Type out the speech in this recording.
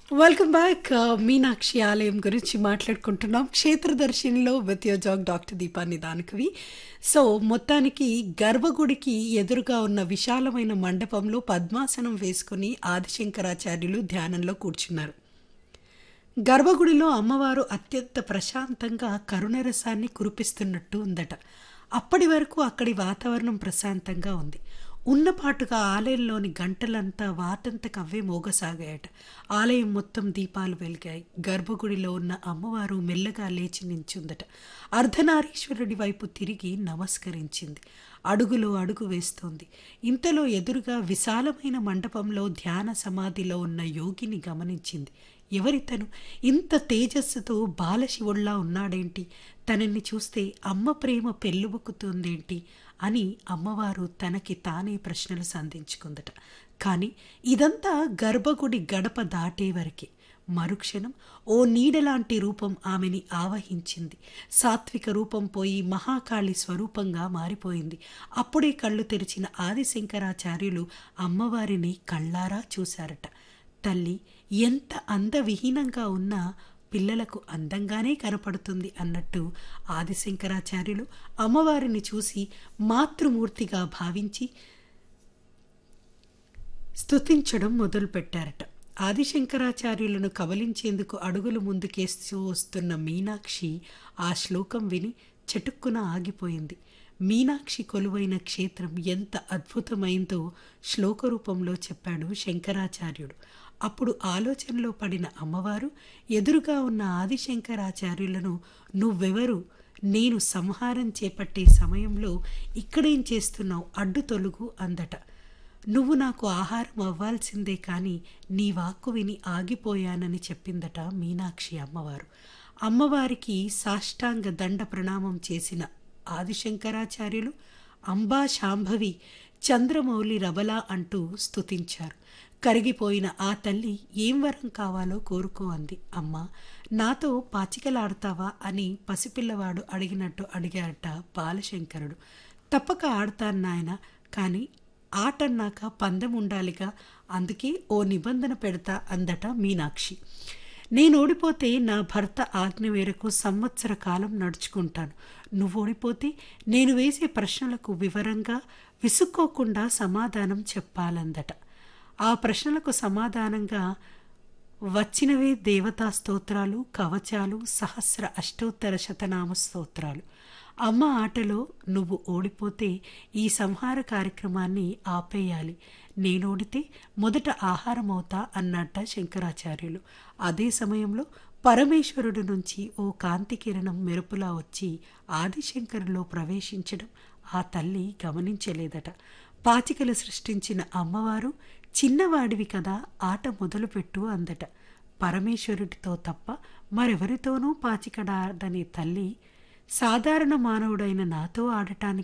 welcome back Meenakshi ఆలయం గురించి మాట్లాడుకుంటున్నాం క్షేత్రదర్శినిలో విత్ యోర్ జాగ్ డాక్టర్ దీపా నిదానకవి సో మొత్తానికి గర్భగుడికి ఎదురుగా ఉన్న విశాలమైన మండపంలో పద్మాసనం వేసుకుని ఆదిశంకరాచార్యులు ధ్యానంలో కూర్చున్నారు గర్భగుడిలో అమ్మవారు అత్యంత ప్రశాంతంగా కరుణరసాన్ని కురిపిస్తున్నట్టు ఉందట అప్పటి వరకు అక్కడి వాతావరణం ప్రశాంతంగా ఉంది ఉన్నపాటుగా ఆలయంలోని గంటలంతా వాటంతకవ్వే మోగసాగాయట ఆలయం మొత్తం దీపాలు వెలిగాయి గర్భగుడిలో ఉన్న అమ్మవారు మెల్లగా లేచి నించుందట అర్ధనారీశ్వరుడి వైపు తిరిగి నమస్కరించింది అడుగులో అడుగు వేస్తోంది ఇంతలో ఎదురుగా విశాలమైన మండపంలో ధ్యాన సమాధిలో ఉన్న యోగిని గమనించింది ఎవరితను ఇంత తేజస్సుతో బాలశివుళ్లా ఉన్నాడేంటి తనని చూస్తే అమ్మ ప్రేమ పెళ్ళుబుకుతుందేంటి అని అమ్మవారు తనకి తానే ప్రశ్నలు సంధించుకుందట కానీ ఇదంతా గర్భగుడి గడప దాటే వరకే మరుక్షణం ఓ నీడలాంటి రూపం ఆమెని ఆవహించింది సాత్విక రూపం పోయి మహాకాళి స్వరూపంగా మారిపోయింది అప్పుడే కళ్ళు తెరిచిన ఆదిశంకరాచార్యులు అమ్మవారిని కళ్ళారా చూశారట తల్లి ఎంత అందవిహీనంగా ఉన్నా పిల్లలకు అందంగానే కనపడుతుంది అన్నట్టు ఆదిశంకరాచార్యులు అమ్మవారిని చూసి మాతృమూర్తిగా భావించి స్తుతించడం మొదలుపెట్టారట ఆదిశంకరాచార్యులను కవలించేందుకు అడుగులు ముందుకేస్తూ వస్తున్న మీనాక్షి ఆ శ్లోకం విని చటుక్కున ఆగిపోయింది మీనాక్షి కొలువైన క్షేత్రం ఎంత అద్భుతమైందో శ్లోక రూపంలో చెప్పాడు శంకరాచార్యుడు అప్పుడు ఆలోచనలో పడిన అమ్మవారు ఎదురుగా ఉన్న ఆదిశంకరాచార్యులను నువ్వెవరు నేను సంహారం చేపట్టే సమయంలో ఇక్కడేం చేస్తున్నావు అడ్డు తొలుగు అందట నువ్వు నాకు ఆహారం అవ్వాల్సిందే కానీ నీ వాక్కు విని ఆగిపోయానని చెప్పిందట మీనాక్షి అమ్మవారు అమ్మవారికి సాష్టాంగ దండ ప్రణామం చేసిన ఆదిశంకరాచార్యులు అంబా శాంభవి చంద్రమౌళి రబల అంటూ స్తుతించారు కరిగిపోయిన ఆ తల్లి ఏం వరం కావాలో కోరుకో అంది అమ్మ నాతో పాచికలాడతావా అని పసిపిల్లవాడు అడిగినట్టు అడిగారట బాలశంకరుడు తప్పక ఆడతాను నాయన కానీ ఆటన్నాక పందెం ఉండాలిగా అందుకే ఓ నిబంధన పెడతా అందట మీనాక్షి నేను ఓడిపోతే నా భర్త ఆజ్ఞ మేరకు సంవత్సర కాలం నడుచుకుంటాను నువ్వు ఓడిపోతే నేను వేసే ప్రశ్నలకు వివరంగా విసుక్కోకుండా సమాధానం చెప్పాలందట ఆ ప్రశ్నలకు సమాధానంగా వచ్చినవే దేవతా స్తోత్రాలు కవచాలు సహస్ర అష్టోత్తర శతనామ స్తోత్రాలు అమ్మ ఆటలో నువ్వు ఓడిపోతే ఈ సంహార కార్యక్రమాన్ని ఆపేయాలి నేనోడితే మొదట ఆహారం అవుతా అన్నట్ట శంకరాచార్యులు అదే సమయంలో పరమేశ్వరుడి నుంచి ఓ కాంతి కిరణం మెరుపులా వచ్చి ఆదిశంకరులో ప్రవేశించడం ఆ తల్లి గమనించలేదట పాచికలు సృష్టించిన అమ్మవారు చిన్నవాడివి కదా ఆట మొదలుపెట్టు అందట పరమేశ్వరుడితో తప్ప మరెవరితోనూ పాచికడాడని తల్లి సాధారణ మానవుడైన నాతో ఆడటానికి